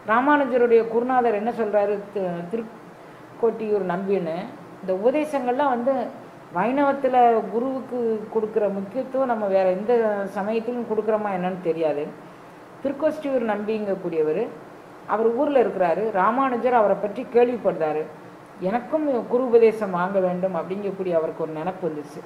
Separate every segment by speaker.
Speaker 1: ராமானுஜருடைய குருநாதர் என்ன சொல்றாரு தி- திருக்கோட்டியூர் நம்பின்னு இந்த உபதேசங்கள்லாம் வந்து வைணவத்தில் குருவுக்கு கொடுக்குற முக்கியத்துவம் நம்ம வேற எந்த சமயத்திலும் கொடுக்குறோமா என்னன்னு தெரியாது திருக்கோஷ்டியூர் நம்பிங்கக்கூடியவர் அவர் ஊரில் இருக்கிறாரு ராமானுஜர் அவரை பற்றி கேள்விப்படுறாரு எனக்கும் குரு உபதேசம் வாங்க வேண்டும் அப்படிங்கக்கூடிய அவருக்கு ஒரு நினப்பு வந்துச்சு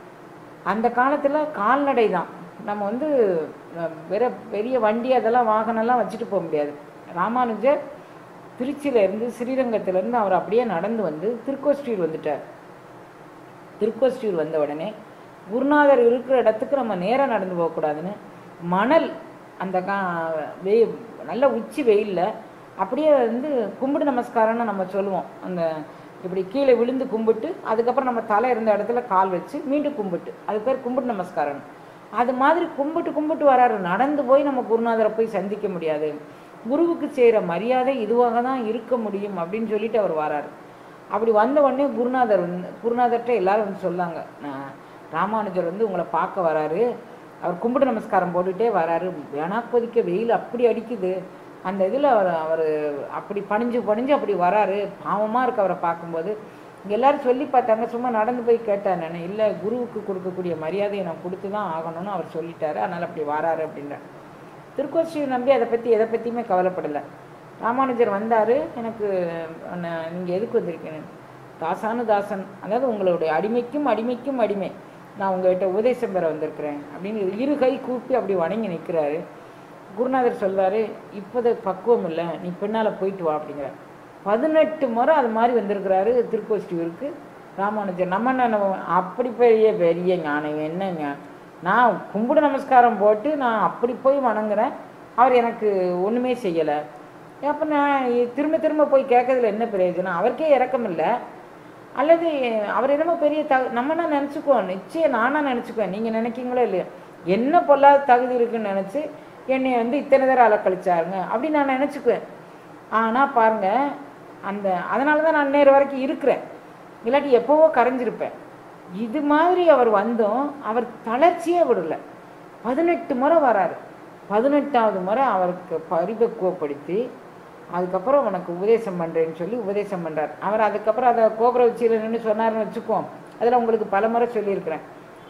Speaker 1: அந்த காலத்தில் கால்நடை தான் நம்ம வந்து அஹ், வேற பெரிய வண்டி அதெல்லாம் வாகனம்லாம் வச்சுட்டு போக முடியாது ராமானுஜர் திருச்சியில இருந்து ஸ்ரீரங்கத்துல இருந்து அவர் அப்படியே நடந்து வந்து திருக்கோஷ்டியூர் வந்துட்டார் திருக்கோஷ்டியூர் வந்த உடனே குருநாதர் இருக்கிற இடத்துக்கு நம்ம நேராக நடந்து போகக்கூடாதுன்னு மணல் அந்த கா வெய் நல்ல உச்சி வெயிலில் அப்படியே வந்து கும்பிடு நமஸ்காரம்னு நம்ம சொல்லுவோம் அந்த இப்படி கீழே விழுந்து கும்பிட்டு அதுக்கப்புறம் நம்ம தலை இருந்த இடத்துல கால் வச்சு மீண்டும் கும்பிட்டு அது பேர் கும்பிடு நமஸ்காரம் அது மாதிரி கும்பிட்டு கும்பிட்டு வராரு நடந்து போய் நம்ம குருநாதரை போய் சந்திக்க முடியாது குருவுக்கு செய்கிற மரியாதை இதுவாக தான் இருக்க முடியும் அப்படின்னு சொல்லிட்டு அவர் வராரு அப்படி வந்த உடனே குருநாதர் வந்து குருநாதர்கிட்ட எல்லாரும் வந்து சொல்லாங்க நான் ராமானுஜர் வந்து உங்களை பார்க்க வராரு அவர் கும்பிடு நமஸ்காரம் போட்டுட்டே வராரு வேணா கொதிக்க வெயில் அப்படி அடிக்குது அந்த இதில் அவர் அவர் அப்படி பணிஞ்சு பணிஞ்சு அப்படி வராரு பாவமாக இருக்கு அவரை பார்க்கும்போது இங்கே எல்லாரும் சொல்லி பார்த்தாங்க சும்மா நடந்து போய் கேட்டேன் நான் இல்லை குருவுக்கு கொடுக்கக்கூடிய மரியாதையை நான் கொடுத்து தான் ஆகணும்னு அவர் சொல்லிட்டாரு அதனால் அப்படி வராரு அப்படின்றார் திருக்கோஷ்டியை நம்பி அதை பற்றி எதை பற்றியுமே கவலைப்படலை ராமானுஜர் வந்தார் எனக்கு நீங்கள் எதுக்கு வந்திருக்கீங்க தாசானு தாசன் அதாவது உங்களுடைய அடிமைக்கும் அடிமைக்கும் அடிமை நான் உங்கள்கிட்ட உபதேசம் பெற வந்திருக்கிறேன் அப்படின்னு இரு கை கூப்பி அப்படி வணங்கி நிற்கிறாரு குருநாதர் சொல்றாரு இப்போது பக்குவம் இல்லை நீ பின்னால் போயிட்டு வா அப்படிங்கிறார் பதினெட்டு முறை அது மாதிரி வந்திருக்கிறாரு திருக்கோஷ்டியூருக்கு ராமானுஜர் நம்ம என்ன நம்ம- அப்படி பெரிய பெரிய ஞானம் என்ன ஞா- நான் கும்பிடு நமஸ்காரம் போட்டு நான் அப்படி போய் வணங்குறேன் அவர் எனக்கு ஒன்றுமே செய்யலை அப்போ நான் திரும்ப திரும்ப போய் கேட்கறதுல என்ன பிரயோஜனம் அவருக்கே இறக்கம் இல்லை அல்லது அவர் என்னமோ பெரிய தகு நம்ம என்ன நினச்சிக்குவோம் நிச்சயம் நானா நினச்சிக்குவேன் நீங்கள் நினைக்கீங்களோ இல்லையோ என்ன பொல்லாத தகுதி இருக்குன்னு நினச்சி என்னை வந்து இத்தனை தடவை அலக்கழிச்சாருங்க அப்படி நான் நினச்சிக்குவேன் ஆனால் பாருங்க அந்த அதனால தான் நான் நேரம் வரைக்கும் இருக்கிறேன் இல்லாட்டி எப்போவோ கரைஞ்சிருப்பேன் இது மாதிரி அவர் வந்தும் அவர் தளர்ச்சியே விடல பதினெட்டு முறை வராரு பதினெட்டாவது முறை அவருக்கு பரிபக்குவப்படுத்தி அதுக்கப்புறம் உனக்கு உபதேசம் பண்ணுறேன்னு சொல்லி உபதேசம் பண்ணுறார் அவர் அதுக்கப்புறம் அதை கோபுர உச்சியில் நின்று சொன்னார்னு வச்சுக்குவோம் அதில் உங்களுக்கு பல முறை சொல்லியிருக்கிறேன்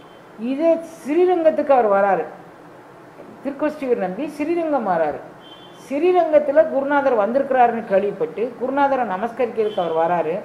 Speaker 1: இதே ஸ்ரீரங்கத்துக்கு அவர் வராரு திருக்கோஷ்டியூர் நம்பி ஸ்ரீரங்கம் வராரு ஸ்ரீரங்கத்தில் குருநாதர் வந்திருக்கிறாருன்னு கேள்விப்பட்டு குருநாதரை நமஸ்கரிக்கிறதுக்கு அவர் வராரு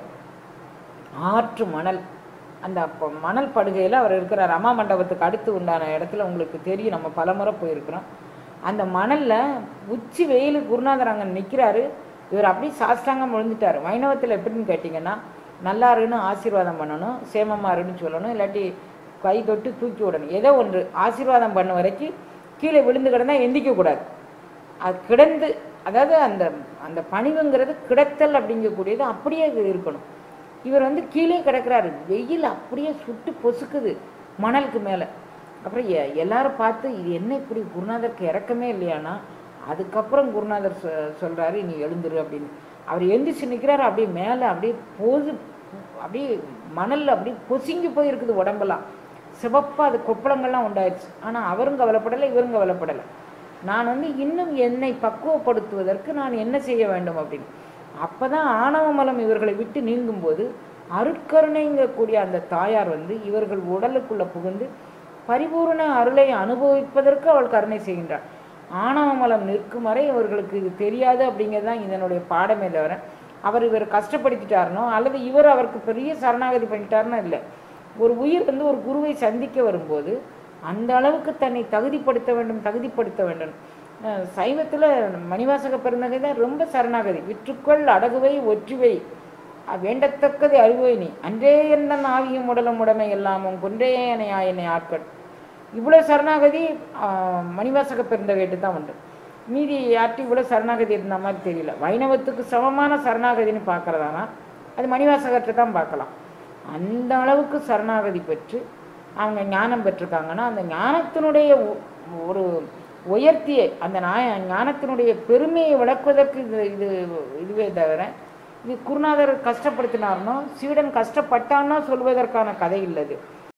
Speaker 1: ஆற்று மணல் அந்த அப்போ மணல் படுகையில் அவர் இருக்கிறார் அம்மா மண்டபத்துக்கு அடுத்து உண்டான இடத்துல உங்களுக்கு தெரியும் நம்ம பலமுறை போயிருக்கிறோம் அந்த மணலில் உச்சி வெயில் குருநாதர் அங்கே நிற்கிறாரு இவர் அப்படியே சாஸ்தாங்கம் விழுந்துட்டார் வைணவத்தில் எப்படின்னு கேட்டிங்கன்னா நல்லாருன்னு ஆசீர்வாதம் பண்ணணும் சேமமாருன்னு சொல்லணும் இல்லாட்டி கை தொட்டு தூக்கி விடணும் ஏதோ ஒன்று ஆசீர்வாதம் பண்ண வரைக்கும் கீழே விழுந்து கிடந்தா எந்திக்கக்கூடாது அது கிடந்து அதாவது அந்த அந்த பணிவுங்கிறது கிடத்தல் அப்படிங்கக்கூடியது அப்படியே இது இருக்கணும் இவர் வந்து கீழே கிடக்குறாரு வெயில் அப்படியே சுட்டு பொசுக்குது மணலுக்கு மேலே அப்புறம் எ- எல்லாரும் பார்த்து இது என்ன இப்படி குருநாதருக்கு இறக்கமே இல்லையானா அதுக்கப்புறம் குருநாதர் சொ சொல்கிறாரு நீ எழுந்துரு அப்படின்னு அவர் எந்திரிச்சு நிற்கிறாரு அப்படியே மேலே அப்படியே போது அப்படியே மணல்ல அப்படியே பொசுங்கி போயிருக்குது உடம்பெல்லாம் சிவப்பாக அது கொப்பளங்கள்லாம் உண்டாயிடுச்சு ஆனால் அவரும் கவலைப்படலை இவரும் கவலைப்படலை நான் வந்து இன்னும் என்னை பக்குவப்படுத்துவதற்கு நான் என்ன செய்ய வேண்டும் அப்படின்னு அப்போ தான் ஆணவ மலம் இவர்களை விட்டு நீங்கும்போது அருட்கருணைங்கக்கூடிய அந்த தாயார் வந்து இவர்கள் உடலுக்குள்ளே புகுந்து பரிபூரண அருளை அனுபவிப்பதற்கு அவள் கருணை செய்கின்றாள் ஆணவ மலம் நிற்கும் வரை இவர்களுக்கு இது தெரியாது அப்படிங்கிறது தான் இதனுடைய பாடமே தவிர அவர் இவர் கஷ்டப்படுத்திட்டாருனோ அல்லது இவர் அவருக்கு பெரிய சரணாகதி பண்ணிட்டாருனோ இல்லை ஒரு உயிர் வந்து ஒரு குருவை சந்திக்க வரும்போது அந்த அளவுக்கு தன்னை தகுதிப்படுத்த வேண்டும் தகுதிப்படுத்த வேண்டும் அஹ் சைவத்துல மணிவாசக பெருந்தகை தான் ரொம்ப சரணாகதி விற்றுக்கொள் அடகுவை ஒற்றுவை அஹ் வேண்டத்தக்கது அறிவை நீ அன்றே என்ன ஆவியும் உடலும் உடைமை எல்லாமும் கொன்றே என்னை என்னை ஆட்கள் இவ்வளோ சரணாகதி ஆஹ், மணிவாசக பெருந்தகைட்டு தான் உண்டு மீதி யார்ட்டும் இவ்வளோ சரணாகதி இருந்த மாதிரி தெரியல வைணவத்துக்கு சமமான சரணாகதின்னு பார்க்குறதானா அது மணிவாசகர்கிட்ட தான் பார்க்கலாம் அந்த அளவுக்கு சரணாகதி பெற்று அவங்க ஞானம் பெற்றிருக்காங்கன்னா அந்த ஞானத்தினுடைய ஒ- ஒரு உயர்த்தியை அந்த நாய ஞானத்தினுடைய பெருமையை விளக்குவதற்கு இது இது இதுவே தவிர இது குருநாதர் கஷ்டப்படுத்தினார்னோ சீடன் கஷ்டப்பட்டானோ சொல்வதற்கான கதை இல்லை இது